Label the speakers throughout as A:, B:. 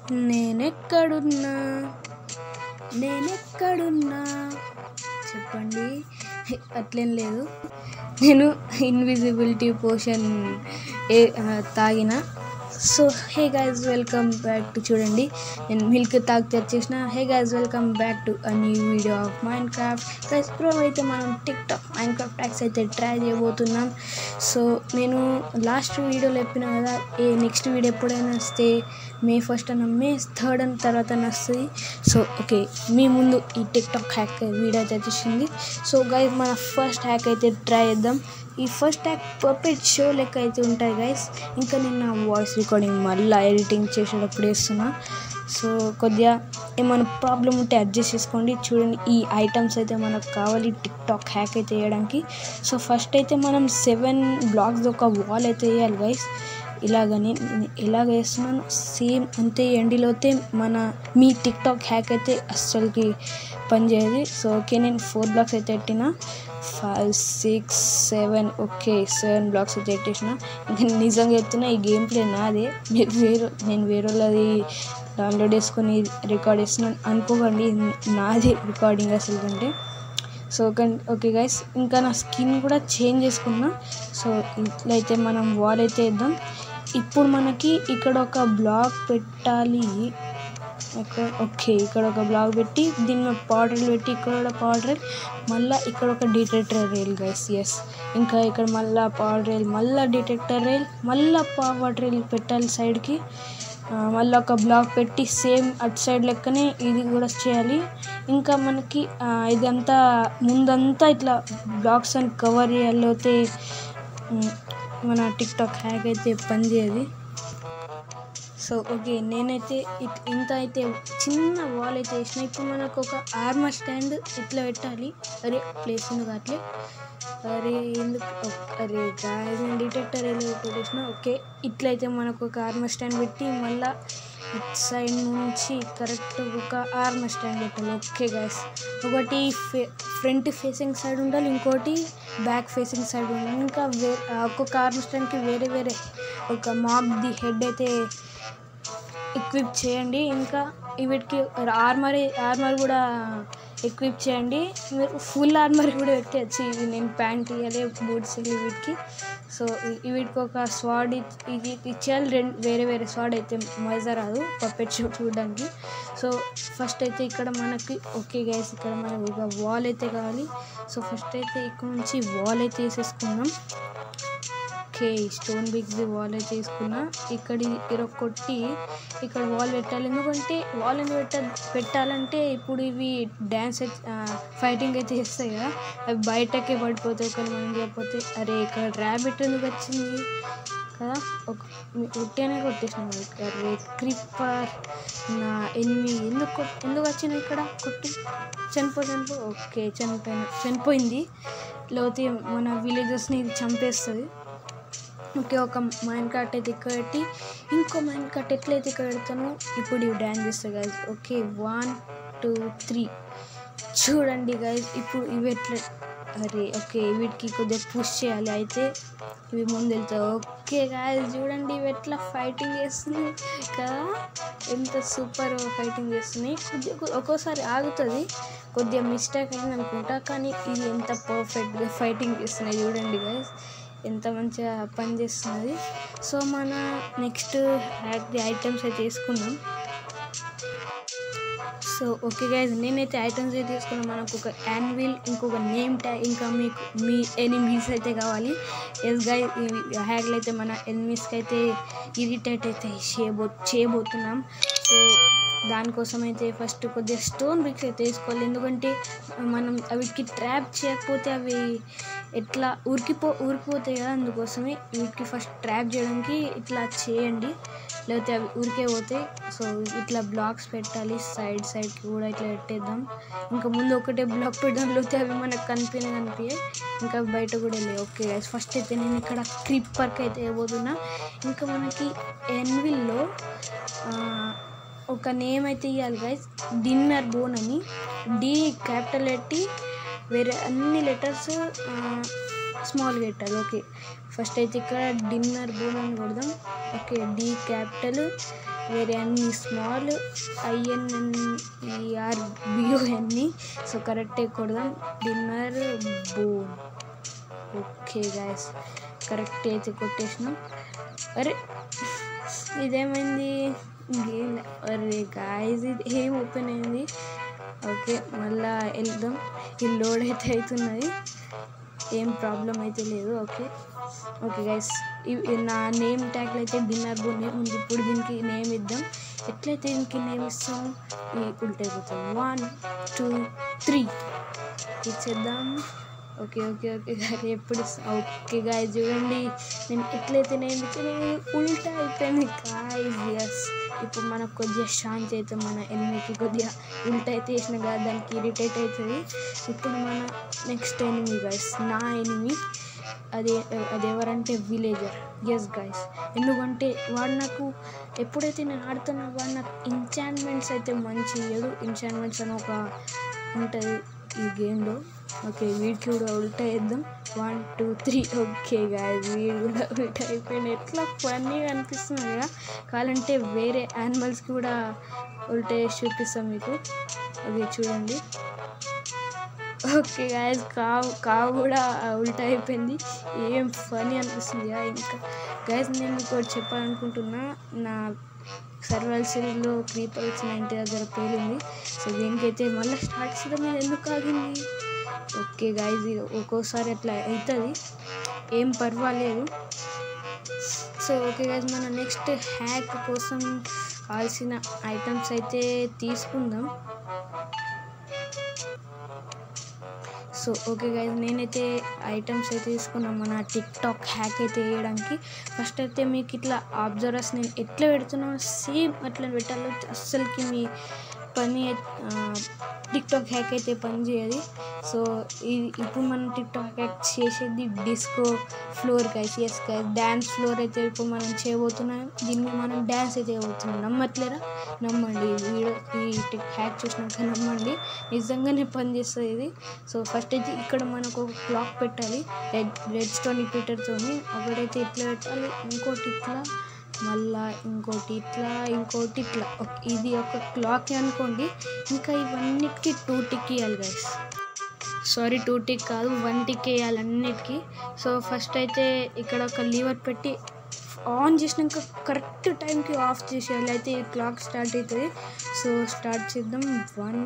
A: నేనెక్కడున్నా నేనెక్కడున్నా చెప్పండి అట్లేం లేదు నేను ఇన్విజిబిలిటీ పోషన్ ఏ ఆ, తాగిన so hey guys welcome back to చూడండి నేను మిల్క్ తాగి తెచ్చేసిన hey guys welcome back to a new video of Minecraft guys pro అయితే మనం TikTok Minecraft hacks అయితే ట్రై చేయబోతున్నాం సో నేను లాస్ట్ వీడియోలో చెప్పిన కదా ఏ నెక్స్ట్ వీడియో ఎప్పుడైనా వస్తే మే ఫస్ట్ అన్న మే థర్డ్ అని తర్వాత వస్తుంది సో ఓకే మీ ముందు ఈ టిక్ టాక్ హ్యాక్ వీడియో అయితే వచ్చేసింది సో గైజ్ మన ఫస్ట్ హ్యాక్ అయితే ట్రై చేద్దాం ఈ ఫస్ట్ హ్యాక్ పర్ఫెక్ట్ షో లెక్క అయితే ఉంటాయి గైస్ ఇంకా నేను నా వాయిస్ రికార్డింగ్ మళ్ళీ ఎడిటింగ్ చేసేటప్పుడు వేస్తున్నా సో కొద్దిగా ఏమైనా ప్రాబ్లం ఉంటే అడ్జస్ట్ చేసుకోండి చూడండి ఈ ఐటమ్స్ అయితే మనకు కావాలి టిక్ టాక్ హ్యాక్ అయితే వేయడానికి సో ఫస్ట్ అయితే మనం సెవెన్ బ్లాక్స్ ఒక వాల్ అయితే వేయాలి గైస్ ఇలాగని నేను ఎలాగ వేస్తున్నాను సేమ్ అంతే ఎండిలో అయితే మన మీ టిక్ టాక్ హ్యాక్ అయితే అస్సలకి పనిచేయదు సో ఓకే నేను ఫోర్ బ్లాక్స్ అయితే పెట్టిన five six seven okay seven blocks అయితే పెట్టేసిన నేను నిజంగా చెప్తున్నా ఈ గేమ్ ప్లే నాదే మీరు వేరే నేను వేరే వాళ్ళది డౌన్లోడ్ చేసుకొని రికార్డ్ చేస్తున్నాను అనుకోకండి ఇది నాది రికార్డింగ్ అసలు కంటే సో ఓకే గైస్ ఇంకా నా స్కిన్ కూడా చేంజ్ చేసుకున్నా సో ఇట్లా అయితే మనం వాల్ అయితే వేద్దాం ఇప్పుడు మనకి ఇక్కడ ఒక బ్లాక్ పెట్టాలి ఇక్కడ ఓకే ఇక్కడ ఒక బ్లాక్ పెట్టి దీని మీద పౌడర్ పెట్టి ఇక్కడ కూడా పౌడర్ మళ్ళీ ఇక్కడ ఒక డిటెక్టర్ రైల్ గైస్ ఎస్ ఇంకా ఇక్కడ మళ్ళీ పవర్ రైల్ మళ్ళీ డిటెక్టర్ రైల్ మళ్ళీ పవర్ రైల్ పెట్టాలి సైడ్కి మళ్ళీ ఒక బ్లాక్ పెట్టి సేమ్ అటు సైడ్ లెక్కనే ఇది కూడా చేయాలి ఇంకా మనకి ఆ, ఇదంతా ముందంతా ఇట్లా బ్లాక్స్ అని కవర్ చేయాలి ఉమ్, మన టిక్ టాక్ హ్యాక్ అయితే పనిచేయదు సో ఓకే నేనైతే ఇట్ ఇంత అయితే చిన్న వాల్ అయితే వేసిన ఇప్పుడు మనకు ఒక ఆర్మర్ స్టాండ్ ఇట్లా పెట్టాలి అరే ప్లేస్ ఉంది అట్లే అరే ఎందుకు ఓ- అరే గాయస్ నేను డిటెక్టర్ ఎలా పెట్టేసిన ఓకే ఇట్లయితే మనకు ఒక ఆర్మర్ స్టాండ్ పెట్టి మళ్ళా ఇట్ సైడ్ నుంచి కరెక్ట్ ఒక ఆర్మర్ స్టాండ్ పెట్టాలి ఓకే గాయస్ ఒకటి ఫే ఫ్రంట్ ఫేసింగ్ సైడ్ ఉండాలి ఇంకోటి బ్యాక్ ఫేసింగ్ సైడ్ ఉండాలి ఇంకా వే ఆ ఒక్కొక్క ఆర్మర్ స్టాండ్కి వేరే వేరే ఒక మాబ్ది హెడ్ అయితే ఎక్విప్ చేయండి ఇంకా వీటికి ఆర్మర్ ఆర్మర్ కూడా ఎక్విప్ చేయండి మీరు ఫుల్ ఆర్మర్ కూడా పెట్టచ్చు ఇవి నేను ప్యాంట్ ఇవ్వాలి బూట్స్ ఇవ్వాలి వీటికి సో ఈ- వీటికి ఒక స్వాడ్ ఇది ఇచ్చేయాలి రెండు వేరే వేరే స్వాడ్ అయితే మజా రాదు పప్పెట్ షో చూడడానికి సో ఫస్ట్ అయితే ఇక్కడ మనకి ఓకే గైస్ ఇక్కడ మనకు ఒక వాల్ అయితే కావాలి సో ఫస్ట్ అయితే ఇక్కడ నుంచి వాల్ అయితే వేసేసుకుందాం ఓకే స్టోన్ బిగ్స్ వాల్ అయితే తీసుకున్నా ఇక్కడ ఇక్కడ కొట్టి ఇక్కడ వాల్ పెట్టాలి ఎందుకంటే వాల్ ఎందుకు పెట్ట పెట్టాలంటే ఇప్పుడు ఇవి డ్యాన్స్ ఫైటింగ్ అయితే చేస్తాయి కదా అవి బయటకే పడిపోతాయి ఒకవేళ మనం చేయకపోతే అరే ఇక్కడ ర్యాబిట్ ఎందుకు వచ్చింది కదా ఒక ఉట్టిగానే కొట్టేసినాం అరే క్రిప్పర్ నా ఎనిమి ఎందుకు కొట్- ఎందుకు వచ్చినాయి ఇక్కడ కొట్టి చనిపో చనిపో ఓకే చనిపోయిన చనిపోయింది లేకపోతే మన విలేజెస్ని ఇది చంపేస్తుంది ఓకే ఒక మైండ్ కార్ట్ అయితే ఇక్కడ పెట్టి ఇంకో మైండ్ కార్ట్ ఎట్లయితే ఇక్కడ పెడతానో ఇప్పుడు ఇవి డ్యాన్స్ చేస్తాయి guys okay one two three చూడండి గైజ్ ఇప్పుడు ఇవి ఎట్లా అరే ఓకే వీటికి కొద్దిగా పుష్ చేయాలి అయితే ఇవి ముందు వెళ్తాయి ఓకే గాయస్ చూడండి ఇవి ఎట్లా ఫైటింగ్ చేస్తున్నాయి కదా ఎంత సూపర్ ఫైటింగ్ చేస్తున్నాయి కొద్దిగా ఒక్కోసారి ఆగుతుంది కొద్దిగా మిస్టేక్ అయింది అనుకుంటా కానీ ఇది ఎంత పర్ఫెక్ట్గా ఫైటింగ్ చేస్తున్నాయి చూడండి గైస్ ఎంత మంచిగా పని చేస్తున్నది సో మన నెక్స్ట్ హ్యాక్ ది ఐటమ్స్ అయితే తీసుకున్నాం సో ఓకే గైజ్ నేనైతే ఐటమ్స్ అయితే తీసుకున్నాను మనకు ఒక యాన్విల్ ఇంకొక నేమ్ ట్యాగ్ ఇంకా మీకు మీ ఎనిమీస్ అయితే కావాలి ఎస్ గై ఈ హ్యాగ్లు అయితే మన ఎనిమీస్కి అయితే ఇరిటేట్ అయితే చేయబో చేయబోతున్నాం సో దానికోసం అయితే ఫస్ట్ కొద్దిగా స్టోన్ బ్రిక్స్ అయితే వేసుకోవాలి ఎందుకంటే మనం వీటికి ట్రాప్ చేయకపోతే అవి ఎట్లా ఉరికిపో ఉరికిపోతాయి కదా అందుకోసమే వీటికి ఫస్ట్ ట్రాప్ చేయడానికి ఇట్లా చేయండి లేకపోతే అవి ఉరికే పోతాయి సో ఇట్లా బ్లాక్స్ పెట్టాలి సైడ్ సైడ్కి కూడా ఇట్లా పెట్టేద్దాం ఇంకా ముందు ఒకటే బ్లాక్ పెడదాం లేకపోతే అవి మనకు కనిపించని కనిపించాయి ఇంకా బయట కూడా వెళ్ళాయి ఓకే గైస్ ఫస్ట్ అయితే నేను ఇక్కడ క్రిప్పర్కి అయితే వేయబోతున్నా ఇంకా మనకి ఎన్విల్లో ఒక నేమ్ అయితే ఇవ్వాలి గైస్ డిన్నర్ బోన్ అని డి క్యాపిటల్ పెట్టి వేరే అన్ని లెటర్స్ స్మాల్ పెట్టాలి ఓకే ఫస్ట్ అయితే ఇక్కడ డిన్నర్ బోన్ అని కొడదాం ఓకే డి క్యాపిటల్ వేరే అన్ని స్మాల్ ఐఎన్ఎన్ఈఆర్ బిఓఎన్ని సో కరెక్టే కొడదాం Dinnerbone okay guys correct అయితే కొట్టేసినాం అరే ఇదేమైంది ఇంకేం లే. అరే గాయస్ ఇది ఏం ఓపెన్ అయింది ఓకే మళ్ళా వెళ్దాం ఈ లోడ్ అయితే అవుతున్నది ఏం ప్రాబ్లం అయితే లేదు ఓకే ఓకే గైస్ నా నేమ్ ట్యాగ్లో అయితే డిన్నర్ బోనే ఉంది ఇప్పుడు దీనికి నేమ్ ఇద్దాం ఎట్లయితే దీనికి నేమ్ ఇస్తాం ఈ ఉల్టైపోతాం వన్ టూ త్రీ ఇచ్చేద్దాం ఓకే ఓకే ఓకే గారు ఎప్పుడు ఇస్తా- ఓకే గాయ చూడండి నేను ఎట్లయితే నేను ఇచ్చిన ఉల్టా అయిపోయింది గాయస్ ఎస్ ఇప్పుడు మనకు కొద్దిగా శాంతి అయితే మన ఎనిమికి కొద్దిగా ఉల్టా అయితే వేసిన కదా దానికి ఇరిటేట్ అవుతుంది ఇప్పుడు మన నెక్స్ట్ ఎనిమి గాయస్ నా ఎనిమి అది అది ఎవరంటే విలేజర్ ఎస్ గాయస్ ఎందుకంటే వాడు నాకు ఎప్పుడైతే నేను ఆడుతున్నా వాడు నాకు ఇన్చాన్మెంట్స్ అయితే మంచి ఇయ్యడు ఇన్చాన్మెంట్స్ అని ఒక ఉంటుంది ఈ గేమ్లో ఓకే వీడికి కూడా ఉల్టా వేద్దాం one two three okay guys వీడు కూడా ఉల్టా అయిపోయింది ఎట్లా ఫన్నీగా అనిపిస్తుంది కదా కావాలంటే వేరే యానిమల్స్కి కూడా ఉల్టా వేసి చూపిస్తాం మీకు ఓకే చూడండి ఓకే గాయస్ కావు కావు కూడా ఉల్టా అయిపోయింది ఏం ఫనీ అనిపిస్తుంది కదా ఇంకా గాయస్ నేను మీకు ఒకటి చెప్పాలనుకుంటున్నా నా సర్వల్ సిరీలో క్రీపర్ వచ్చి నా ఇంటి దగ్గర పేలింది సో దీనికైతే మళ్ళీ స్టార్ట్ చేయడం మీద ఎందుకు ఆగింది ఓకే గాయస్ ఇది ఒక్కోసారి అట్లా అవుతుంది ఏం పర్వాలేదు సో ఓకే గాయస్ మన నెక్స్ట్ హ్యాక్ కోసం కావాల్సిన ఐటమ్స్ అయితే తీసుకుందాం సో ఓకే గైజ్ నేనైతే ఐటమ్స్ అయితే తీసుకున్నాం మన టిక్ టాక్ హ్యాక్ అయితే వేయడానికి ఫస్ట్ అయితే మీకు ఇట్లా అబ్జర్వర్స్ నేను ఎట్లా పెడుతున్నానో సేమ్ అట్లా పెట్టాలో అస్సలకి మీ పని టిక్ టాక్ హ్యాక్ అయితే పని చేయదు సో ఇది ఇప్పుడు మనం టిక్ టాక్ హ్యాక్ చేసేది disco floor guys yes guys dance floor అయితే ఇప్పుడు మనం చేయబోతున్నాం దీన్ని మనం డ్యాన్స్ అయితే చేయబోతున్నాం నమ్మట్లేరా నమ్మండి ఈ వీడియో ఈ టిక్ హ్యాక్ చూసినాక నమ్మండి నిజంగానే పనిచేస్తుంది ఇది సో ఫస్ట్ అయితే ఇక్కడ మనకు ఒక క్లాక్ పెట్టాలి రెడ్ రెడ్ స్టోన్ పీటర్తోని ఒకటైతే ఇట్లా పెట్టాలి ఇంకోటి ఇట్లా మళ్ళా ఇంకోటి ఇట్లా ఇంకోటి ఇట్లా ఒక- ఇది ఒక క్లాక్ అనుకోండి ఇంకా ఇవన్నిటికీ టూ టిక్ ఇవ్వాలి గైస్ సారీ టూ టిక్ కాదు వన్ టిక్ వేయాలి అన్నిటికీ సో ఫస్ట్ అయితే ఇక్కడ ఒక లీవర్ పెట్టి ఆన్ చేసినాక కరెక్ట్ టైంకి ఆఫ్ చేసేయాలి అయితే ఈ క్లాక్ స్టార్ట్ అవుతుంది సో స్టార్ట్ చేద్దాం వన్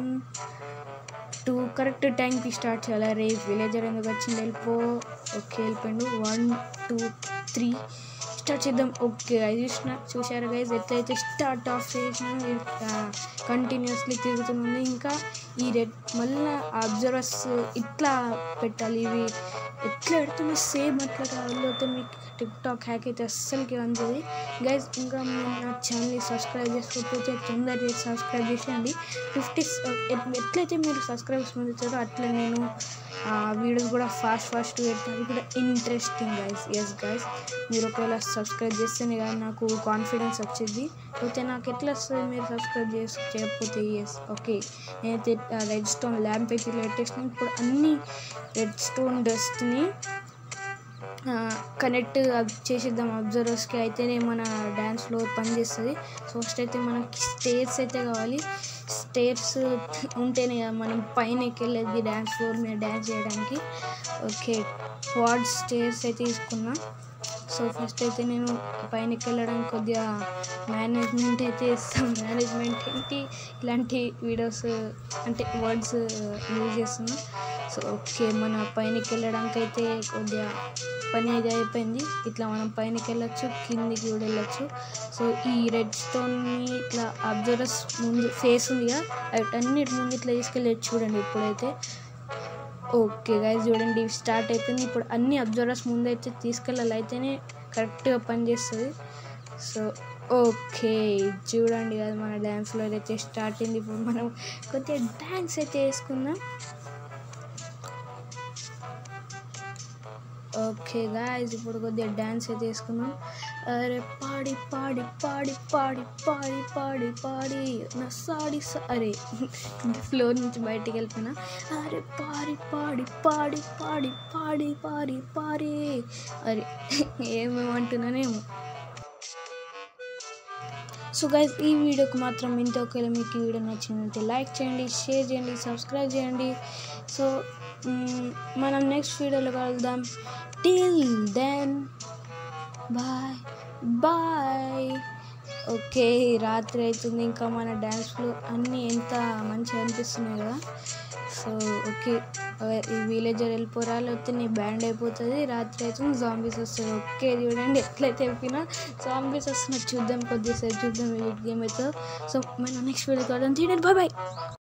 A: టూ కరెక్ట్ టైంకి స్టార్ట్ చేయాలి రే విలేజర్ ఎందుకు వచ్చింది వెళ్ళిపో ఓకే వెళ్ళిపోయిండు వన్ టూ త్రీ స్టార్ట్ చేద్దాం ఓకే అది చూసిన చూసారా గైజ్ ఎట్లయితే స్టార్ట్ ఆఫ్ చేసినా కంటిన్యూస్లీ తిరుగుతుంది ఇంకా ఈ రెడ్ మళ్ళీ అబ్జర్వర్స్ ఇట్లా పెట్టాలి ఇవి ఎట్లా పెడుతున్నా సేమ్ అట్లా కావాలి మీకు టిక్ టాక్ హ్యాక్ అయితే అస్సలకి వంచది గైజ్ ఇంకా మీరు నా ఛానల్ని సబ్స్క్రైబ్ చేసుకోకపోతే తొందరగా సబ్స్క్రైబ్ చేసేయండి ఫిఫ్టీ ఎట్లయితే మీరు సబ్స్క్రైబ్స్ పొందుతారో అట్లా నేను ఆ వీడియోస్ కూడా ఫాస్ట్ ఫాస్ట్ పెట్టాలి కూడా ఇంట్రెస్టింగ్ గైస్ ఎస్ గైస్ మీరు ఒకవేళ సబ్స్క్రైబ్ చేస్తేనే కదా నాకు కాన్ఫిడెన్స్ వచ్చేది లేకపోతే నాకు ఎట్లా వస్తుంది మీరు సబ్స్క్రైబ్ చేసి చేయకపోతే ఎస్ ఓకే నేనైతే రెడ్ స్టోన్ ల్యాంప్ అయితే పెట్టేసిన ఇప్పుడు అన్ని రెడ్ స్టోన్ డస్ట్ని కనెక్ట్ చేసేద్దాం అబ్జర్వర్స్కి అయితేనే మన డ్యాన్స్ ఫ్లోర్ పనిచేస్తుంది సో ఫస్ట్ అయితే మనకి స్టేర్స్ అయితే కావాలి స్టేర్స్ ఉంటేనే కదా మనం పైన వెళ్ళేది డ్యాన్స్ ఫ్లోర్ మీద డ్యాన్స్ చేయడానికి ఓకే క్వాడ్ స్టేర్స్ అయితే తీసుకున్నా సో ఫస్ట్ అయితే నేను పైనకి వెళ్ళడానికి కొద్దిగా మేనేజ్మెంట్ అయితే ఇస్తాం మేనేజ్మెంట్ ఏంటి ఇలాంటి వీడియోస్ అంటే వర్డ్స్ యూజ్ చేస్తున్నా సో ఓకే మన పైనకి వెళ్ళడానికి అయితే కొద్దిగా పని అయితే అయిపోయింది ఇట్లా మనం పైనకి వెళ్ళొచ్చు కిందికి కూడా వెళ్ళొచ్చు సో ఈ రెడ్ స్టోన్ని ఇట్లా అబ్జర్వర్స్ ముందు ఫేస్ ఉంది కదా వాటన్నిటి ముందు ఇట్లా తీసుకెళ్ళి చూడండి ఇప్పుడైతే ఓకే గైజ్ చూడండి స్టార్ట్ అయిపోయింది ఇప్పుడు అన్ని అబ్జర్వర్స్ ముందు అయితే తీసుకెళ్ళాలి అయితేనే కరెక్ట్గా పనిచేస్తుంది సో ఓకే చూడండి కదా మన డ్యాన్స్ ఫ్లోర్ అయితే స్టార్ట్ అయింది ఇప్పుడు మనం కొద్దిగా డ్యాన్స్ అయితే వేసుకుందాం ఓకే గాయస్ ఇప్పుడు కొద్దిగా డ్యాన్స్ అయితే వేసుకున్నాం అరే పాడి పాడి పాడి పాడి పాడి పాడి పాడి నా సాడి సా- అరే ఫ్లోర్ నుంచి బయటికి వెళ్ళిపోయినా అరే పాడి పాడి పాడి పాడి పాడి పాడి పాడి అరే ఏమేమంటున్నానేమో సో గైస్ ఈ వీడియోకి మాత్రం ఇంత ఒకవేళ మీకు ఈ వీడియో నచ్చిందంటే లైక్ చేయండి షేర్ చేయండి సబ్స్క్రైబ్ చేయండి సో మ్, మనం నెక్స్ట్ వీడియోలో కలుద్దాం till then bye bye okay రాత్రి అవుతుంది ఇంకా మన డ్యాన్స్లు అన్నీ ఎంత మంచిగా అనిపిస్తున్నాయి కదా సో ఓకే ఈ విలేజర్ వెళ్ళిపోరా లేకపోతే నీ బ్యాండ్ అయిపోతుంది రాత్రి అవుతుంది జాంబీస్ వస్తుంది ఓకే చూడండి ఎట్లయితే చెప్పినా జాంబీస్ వస్తున్నా చూద్దాం కొద్దిసేపు చూద్దాం ఈ గేమ్ అవుతుందో సో మన నెక్స్ట్ వీడియో కావడం తీయండి బాయ్ బాయ్